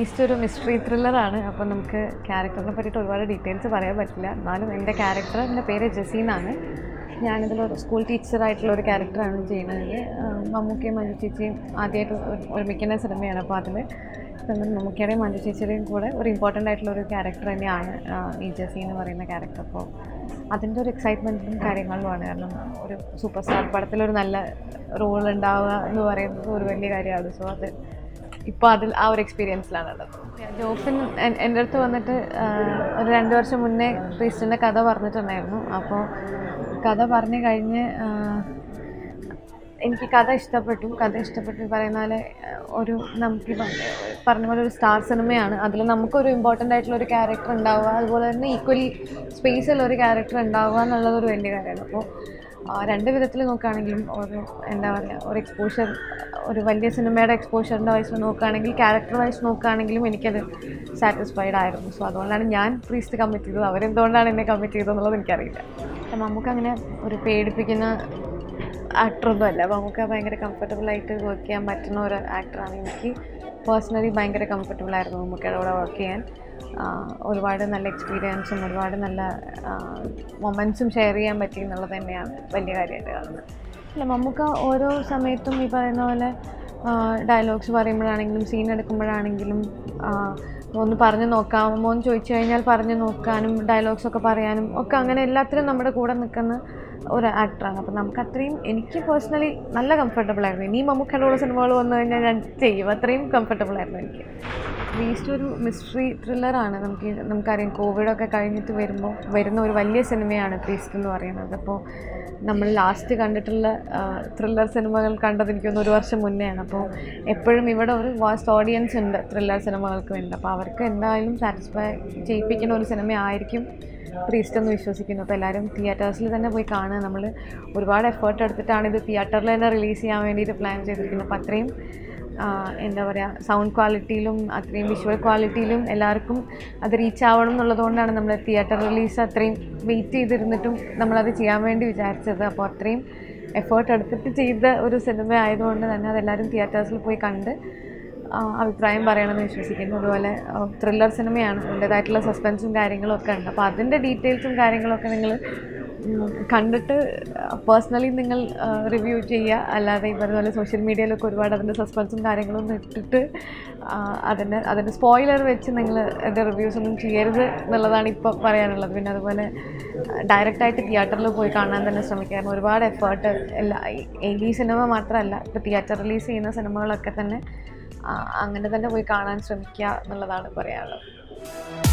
beast ഒരു mystery ത്രില്ലറാണ് അപ്പോൾ നമുക്ക് ക്യാരക്ടറിനെ പറ്റിയിട്ട് ഒരുപാട് ഡീറ്റെയിൽസ് പറയാൻ പറ്റില്ല എന്നാലും എൻ്റെ ക്യാരക്ടർ എൻ്റെ പേര് ജസീനാണ് ഞാനിതിലൊരു സ്കൂൾ ടീച്ചറായിട്ടുള്ള ഒരു ക്യാരക്ടറാണ് ചെയ്യുന്നത് ആഹ് മമ്മൂക്കയും മഞ്ജു ചേച്ചിയും ആദ്യമായിട്ട് ഒരു- ഒരുമിക്കുന്ന സിനിമയാണ് അപ്പോൾ അതിൽ മമ്മൂക്കയുടെയും മഞ്ജു ചേച്ചിയുടെയും കൂടെ ഒരു ഇമ്പോർട്ടൻ്റ് ആയിട്ടുള്ള ഒരു ക്യാരക്ടർ തന്നെയാണ് ആഹ് ഈ ജസി എന്ന് പറയുന്ന ക്യാരക്ടർ അപ്പോൾ അതിൻ്റെ ഒരു എക്സൈറ്റ്മെൻറ്റും കാര്യങ്ങളുമാണ് കാരണം ഒരു സൂപ്പർ സ്റ്റാർ പടത്തിലൊരു നല്ല റോൾ ഉണ്ടാവുക എന്ന് പറയുന്നത് ഒരു വലിയ കാര്യമാണ് സോ അത് ഇപ്പോൾ അതിൽ ആ ഒരു എക്സ്പീരിയൻസിലാണുള്ളത് ജോഫിൻ എൻ- എൻ്റെ അടുത്ത് വന്നിട്ട് ആ, ഒരു രണ്ട് വർഷം മുന്നേ ക്രിസ്റ്റിൻ്റെ കഥ പറഞ്ഞിട്ടുണ്ടായിരുന്നു അപ്പോൾ കഥ പറഞ്ഞു കഴിഞ്ഞ് ആ, എനിക്ക് കഥ ഇഷ്ടപ്പെട്ടു കഥ ഇഷ്ടപ്പെട്ടു ഈ പറയുന്ന പോലെ ആ, ഒരു നമുക്ക് ഈ പറഞ്ഞ- പറഞ്ഞ പോലെ ഒരു സ്റ്റാർ സിനിമയാണ് അതിൽ നമുക്കൊരു ഇമ്പോർട്ടൻ്റ് ആയിട്ടുള്ള ഒരു ക്യാരക്ടർ ഉണ്ടാവുക അതുപോലെ തന്നെ ഈക്വലി സ്പേസിൽ ഒരു ക്യാരക്ടർ ഉണ്ടാവുക എന്നുള്ളത് ഒരു വലിയ കാര്യമാണ് അപ്പോൾ ആ, രണ്ട് വിധത്തിൽ നോക്കുകയാണെങ്കിലും ഒരു എന്താ പറയുക ഒരു എക്സ്പോഷർ ഒരു വലിയ സിനിമയുടെ എക്സ്പോഷറിൻ്റെ വയസ്സ് നോക്കുകയാണെങ്കിൽ ക്യാരക്ടർ വൈസ് നോക്കുകയാണെങ്കിലും എനിക്കത് സാറ്റിസ്ഫൈഡ് ആയിരുന്നു സോ അതുകൊണ്ടാണ് ഞാൻ പ്രീസ്റ്റ് കമ്മിറ്റ് ചെയ്തത് അവരെന്തുകൊണ്ടാണ് എന്നെ കമ്മിറ്റ് ചെയ്തതെന്നുള്ളത് എനിക്കറിയില്ല നമുക്ക് അങ്ങനെ ഒരു പേടിപ്പിക്കുന്ന ആക്ടറൊന്നും അല്ല അപ്പോൾ നമുക്ക് ഭയങ്കര കംഫർട്ടബിൾ ആയിട്ട് വർക്ക് ചെയ്യാൻ പറ്റുന്ന ഒരു ആക്ടറാണ് എനിക്ക് പേഴ്സണലി ഭയങ്കര കംഫർട്ടബിൾ ആയിരുന്നു നമുക്കയുടെ കൂടെ വർക്ക് ചെയ്യാൻ ആ, ഒരുപാട് നല്ല എക്സ്പീരിയൻസും ഒരുപാട് നല്ല മൊമെൻറ്റ്സും ഷെയർ ചെയ്യാൻ പറ്റി എന്നുള്ളത് തന്നെയാണ് വലിയ കാര്യമായിട്ട് കാണുന്നത് അല്ല മമ്മൂക്ക ഓരോ സമയത്തും ഈ പറയുന്ന പോലെ ഡയലോഗ്സ് പറയുമ്പോഴാണെങ്കിലും സീൻ എടുക്കുമ്പോഴാണെങ്കിലും ആ, ഒന്ന് പറഞ്ഞു നോക്കാമോ എന്ന് ചോദിച്ചു കഴിഞ്ഞാൽ പറഞ്ഞു നോക്കാനും ഡയലോഗ്സ് ഒക്കെ പറയാനും ഒക്കെ അങ്ങനെ എല്ലാത്തിനും നമ്മുടെ കൂടെ നിൽക്കുന്ന ഒരു ആക്ടറാണ് അപ്പം നമുക്ക് അത്രയും എനിക്ക് പേഴ്സണലി നല്ല കംഫർട്ടബിൾ ആയിരുന്നു ഇനിയും മമ്മൂക്കയുടെ സിനിമകൾ വന്നു കഴിഞ്ഞാൽ ഞാൻ ചെയ്യും അത്രയും കംഫർട്ടബിൾ ആയിരുന്നു എനിക്ക് ബീസ്റ്റ് ഒരു മിസ്റ്ററി ത്രില്ലറാണ് നമുക്ക് ഈ- നമുക്കറിയാം കോവിഡൊക്കെ കഴിഞ്ഞിട്ട് വരുമ്പോൾ വരുന്ന ഒരു വലിയ സിനിമയാണ് ബീസ്റ്റ് എന്ന് പറയുന്നത് അപ്പോൾ നമ്മൾ ലാസ്റ്റ് കണ്ടിട്ടുള്ള ത്രില്ലർ സിനിമകൾ കണ്ടത് എനിക്കൊന്ന് ഒരു വർഷം മുന്നെയാണ് അപ്പോൾ എപ്പോഴും ഇവിടെ ഒരു വാസ്റ്റ് ഓഡിയൻസ് ഉണ്ട് ത്രില്ലർ സിനിമകൾക്ക് വേണ്ടി അപ്പോൾ അവർക്ക് എന്തായാലും സാറ്റിസ്ഫൈ ചെയ്യിപ്പിക്കുന്ന ഒരു സിനിമ ആയിരിക്കും പ്രീസ്റ്റ് എന്ന് വിശ്വസിക്കുന്നു അപ്പോൾ എല്ലാവരും തിയേറ്റേഴ്സിൽ തന്നെ പോയി കാണുക നമ്മൾ ഒരുപാട് എഫേർട്ട് എടുത്തിട്ടാണ് ഇത് തിയേറ്ററിൽ തന്നെ റിലീസ് ചെയ്യാൻ വേണ്ടിയിട്ട് പ്ലാൻ ചെയ്തിരിക്കുന്നത് അപ്പോൾ അത്രയും ആ, എന്താ പറയുക സൗണ്ട് ക്വാളിറ്റിയിലും അത്രയും വിഷ്വൽ ക്വാളിറ്റിയിലും എല്ലാവർക്കും അത് റീച്ച് ആവണം എന്നുള്ളതുകൊണ്ടാണ് നമ്മൾ തിയേറ്റർ റിലീസ് അത്രയും വെയിറ്റ് ചെയ്തിരുന്നിട്ടും നമ്മളത് ചെയ്യാൻ വേണ്ടി വിചാരിച്ചത് അപ്പോൾ അത്രയും എഫേർട്ട് എടുത്തിട്ട് ചെയ്ത ഒരു സിനിമ ആയതുകൊണ്ട് തന്നെ അതെല്ലാവരും തിയേറ്റേഴ്സിൽ പോയി കണ്ട് ആ, അഭിപ്രായം പറയണമെന്ന് വിശ്വസിക്കുന്നു അതുപോലെ ത്രില്ലർ സിനിമയാണ് അതിൻ്റേതായിട്ടുള്ള സസ്പെൻസും കാര്യങ്ങളും ഒക്കെ ഉണ്ട് അപ്പോൾ അതിൻ്റെ ഡീറ്റെയിൽസും കാര്യങ്ങളൊക്കെ നിങ്ങൾ കണ്ടിട്ട് പേഴ്സണലി നിങ്ങൾ റിവ്യൂ ചെയ്യുക അല്ലാതെ ഈ പറഞ്ഞ പോലെ സോഷ്യൽ മീഡിയയിലൊക്കെ ഒരുപാട് അതിൻ്റെ സസ്പെൻസും കാര്യങ്ങളും ഒന്നും ഇട്ടിട്ട് ആ, അതിൻ്റെ അതിൻ്റെ സ്പോയിലർ വെച്ച് നിങ്ങൾ അതിൻ്റെ റിവ്യൂസ് ഒന്നും ചെയ്യരുത് എന്നുള്ളതാണ് ഇപ്പോൾ പറയാനുള്ളത് പിന്നെ അതുപോലെ ഡയറക്റ്റായിട്ട് തിയേറ്ററിൽ പോയി കാണാൻ തന്നെ ശ്രമിക്കായിരുന്നു ഒരുപാട് എഫേർട്ട് എല്ലാ ഈ- ഈ സിനിമ മാത്രമല്ല ഇപ്പോൾ തിയേറ്റർ റിലീസ് ചെയ്യുന്ന സിനിമകളൊക്കെ തന്നെ ആ, അങ്ങനെ തന്നെ പോയി കാണാൻ ശ്രമിക്കുക എന്നുള്ളതാണ് പറയാനുള്ളത്